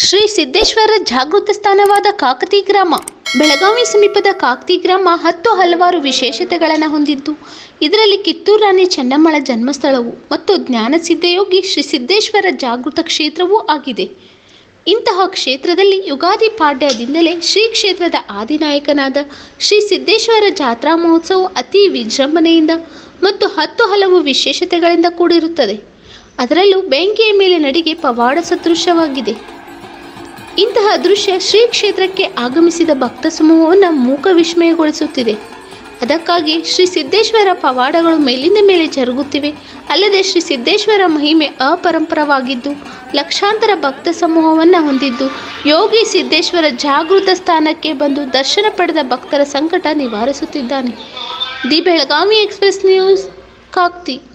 ಶ್ರೀ ಸಿದ್ದೇಶ್ವರ ಜಾಗೃತ ಸ್ಥಾನವಾದ ಕಾಕತಿ ಗ್ರಾಮ ಬೆಳಗಾವಿ ಸಮೀಪದ ಕಾಕತಿ ಗ್ರಾಮ ಹತ್ತು ಹಲವಾರು ವಿಶೇಷತೆಗಳನ್ನು ಹೊಂದಿದ್ದು ಇದರಲ್ಲಿ ಕಿತ್ತೂರು ರಾಣಿ ಚೆನ್ನಮ್ಮಳ ಜನ್ಮಸ್ಥಳವು ಮತ್ತು ಜ್ಞಾನ ಸಿದ್ಧಯೋಗಿ ಶ್ರೀ ಸಿದ್ದೇಶ್ವರ ಜಾಗೃತ ಕ್ಷೇತ್ರವೂ ಆಗಿದೆ ಇಂತಹ ಕ್ಷೇತ್ರದಲ್ಲಿ ಯುಗಾದಿ ಪಾಡ್ಯದಿಂದಲೇ ಶ್ರೀ ಕ್ಷೇತ್ರದ ಆದಿನಾಯಕನಾದ ಶ್ರೀ ಸಿದ್ದೇಶ್ವರ ಜಾತ್ರಾ ಮಹೋತ್ಸವ ಅತಿ ವಿಜೃಂಭಣೆಯಿಂದ ಮತ್ತು ಹತ್ತು ಹಲವು ವಿಶೇಷತೆಗಳಿಂದ ಕೂಡಿರುತ್ತದೆ ಅದರಲ್ಲೂ ಬೆಂಕಿಯ ಮೇಲೆ ನಡಿಗೆ ಪವಾಡ ಸದೃಶವಾಗಿದೆ ಇಂತಹ ದೃಶ್ಯ ಶ್ರೀ ಕ್ಷೇತ್ರಕ್ಕೆ ಆಗಮಿಸಿದ ಭಕ್ತ ಸಮೂಹವನ್ನು ಮೂಕ ವಿಸ್ಮಯಗೊಳಿಸುತ್ತಿದೆ ಅದಕ್ಕಾಗಿ ಶ್ರೀ ಸಿದ್ದೇಶ್ವರ ಪವಾಡಗಳು ಮೇಲಿಂದ ಮೇಲೆ ಜರುಗುತ್ತಿವೆ ಅಲ್ಲದೆ ಶ್ರೀ ಸಿದ್ದೇಶ್ವರ ಮಹಿಮೆ ಅಪರಂಪರವಾಗಿದ್ದು ಲಕ್ಷಾಂತರ ಭಕ್ತ ಸಮೂಹವನ್ನು ಹೊಂದಿದ್ದು ಯೋಗಿ ಸಿದ್ದೇಶ್ವರ ಜಾಗೃತ ಸ್ಥಾನಕ್ಕೆ ಬಂದು ದರ್ಶನ ಪಡೆದ ಭಕ್ತರ ಸಂಕಟ ನಿವಾರಿಸುತ್ತಿದ್ದಾನೆ the Belagavi express news Kakti